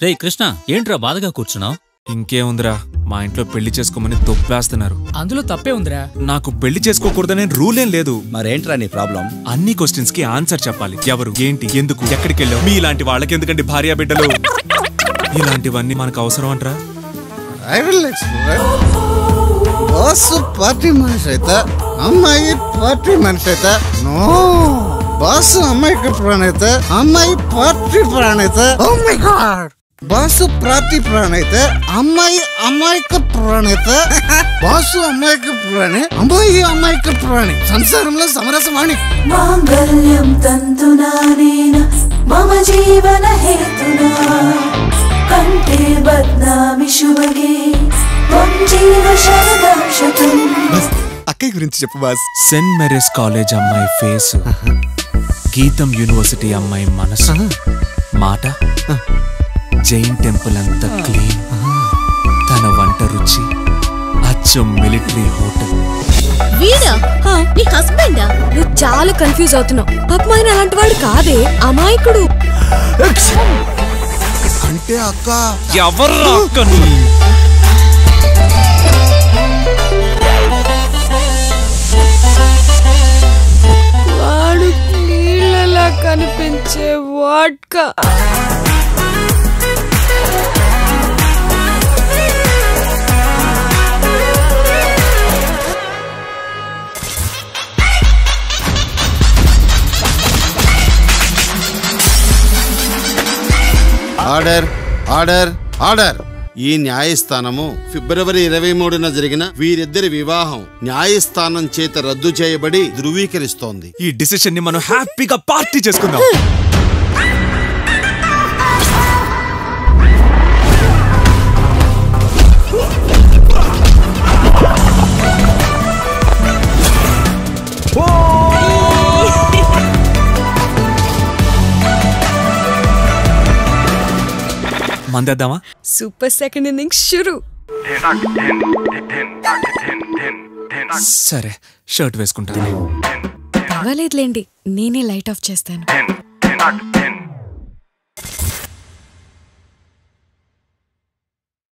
రేయ్ కృష్ణ ఏంట్రా బాధగా కూర్చున్నావు ఇంకేముందిరా మా ఇంట్లో పెళ్లి చేసుకోమని తొప్పేస్తున్నారు అందులో తప్పే ఉందిరా నాకు పెళ్లి చేసుకోకూడదనే రూల్ ఏం లేదు మరేంట్రా నీ ప్రాబ్లం అన్ని క్వశ్చన్స్ కి ఆన్సర్ చెప్పాలి ఎవరు ఏంటి ఎందుకు ఎక్కడికి వెళ్ళావు మీ ఇలాంటి వాళ్ళకి ఎందుకండి భార్య బిడ్డలు ఇలాంటివన్నీ మనకు అవసరం అంటరా I will explore boss party మనిషి అయితే అమ్మాయి పార్టీ మనిషి అయితే నో బాస్ అమ్మాయికి ప్రాణైతే అమ్మాయి పార్టీ ప్రాణైతే oh my god boss party ప్రాణైతే అమ్మాయి అమ్మాయికి ప్రాణైతే బాసు అమ్మాయికి ప్రాణి అమ్మాయి అమ్మాయికి ప్రాణి సంసారంలో సమరసమాణి माङ्गल्यं तन्तुनानेन मम जीवनहेतुना कण्ठे बध्नामि शुभगे त्वं जीव शरदां शतम् అక్కయ్య గురించి చెప్పు బాస్ సెంట్ మెరీస్ కాలేజ్ అమ్మాయి ఫేస్ గీతం యూనివర్సిటీ అమ్మాయి మనసు మాట జైన్ టెంపుల్ అంత క్లీన్ తన వంట రుచి అచ్చం మిలిటరీ హోటల్ వీడా నీ హస్బెండా నువ్వు చాలా కన్ఫ్యూజ్ అవుతున్నావు పాపం ఆయన అలాంటి వాడు కాదే అమాయకుడు అంటే అక్క ఎవరు వాడు నీళ్ళలా కనిపించే వాడ్కా ఆర్డర్ ఆర్డర్ ఆర్డర్ ఈ న్యాయస్థానము ఫిబ్రవరి ఇరవై మూడున జరిగిన వీరిద్దరి వివాహం న్యాయస్థానం చేత రద్దు చేయబడి ధృవీకరిస్తోంది ఈ డిసిషన్ ని మనం హ్యాపీగా పార్టీ చేసుకుందాం మందేద్దామా సూపర్ సెకండ్ ఇన్నింగ్స్ షురు సరే షర్ట్ వేసుకుంటాను పర్వాలేదులేండి నేనే లైట్ ఆఫ్ చేస్తాను